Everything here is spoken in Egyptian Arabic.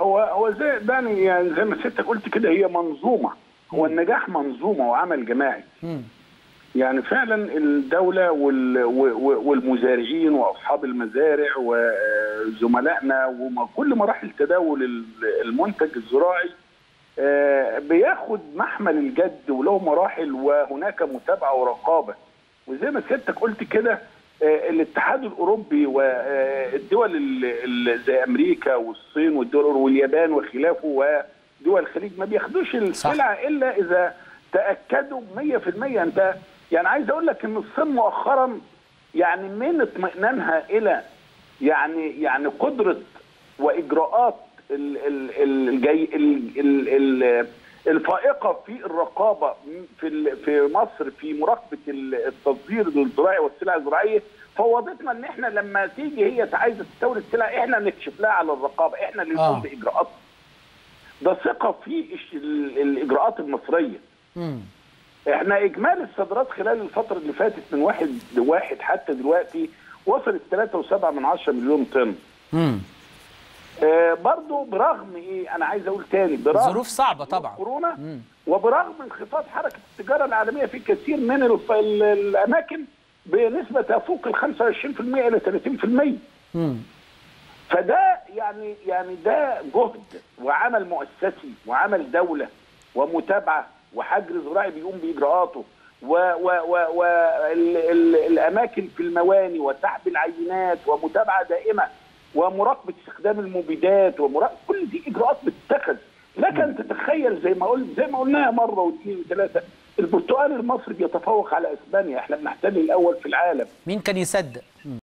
هو هو زي داني يعني زي ما سيادتك قلت كده هي منظومه هو النجاح منظومه وعمل جماعي مم. يعني فعلا الدوله وال- و- و- والمزارعين واصحاب المزارع وزملائنا وكل مراحل تداول ال- المنتج الزراعي آه، بياخد محمل الجد وله مراحل وهناك متابعه ورقابه وزي ما سيادتك قلت كده آه، الاتحاد الاوروبي والدول ال- ال- زي امريكا والصين والدول واليابان وخلافه ودول الخليج ما بياخدوش السلعه الا اذا تاكدوا 100% انت يعني عايز اقول لك ان الصين مؤخرا يعني من اطمئنانها الى يعني يعني قدره واجراءات ال- ال- ال- الجي ال- ال- ال- الفائقه في الرقابه في ال- في مصر في مراقبه ال- التصدير الزراعي والسلع الزراعيه فوضتنا ان احنا لما تيجي هي عايزه تستورد سلع احنا نكشف لها على الرقابه احنا اللي نقوم آه. باجراءات ده ثقه في الش- ال- الاجراءات المصريه مم. احنا اجمالي الصادرات خلال الفتره اللي فاتت من واحد لواحد حتى دلوقتي وصلت 3.7 من 10 مليون طن مم. آه برضو برغم ايه انا عايز اقول تاني برغم ظروف صعبة طبعا. كورونا مم. وبرغم انخفاض حركه التجاره العالميه في كثير من الف- ال- الاماكن بنسبه تفوق ال 25% الى 30% مم. فده يعني يعني ده جهد وعمل مؤسسي وعمل دوله ومتابعه وحجر زراعي بيقوم باجراءاته و و و و ال ال الاماكن في المواني وسحب العينات ومتابعه دائمه ومراقبه استخدام المبيدات ومراقبه كل دي اجراءات بتتخذ لك ان تتخيل زي ما قلت زي ما قلناها مره واثنين وثلاثه البرتقال المصري بيتفوق على اسبانيا احنا بنحتل الاول في العالم مين كان يصدق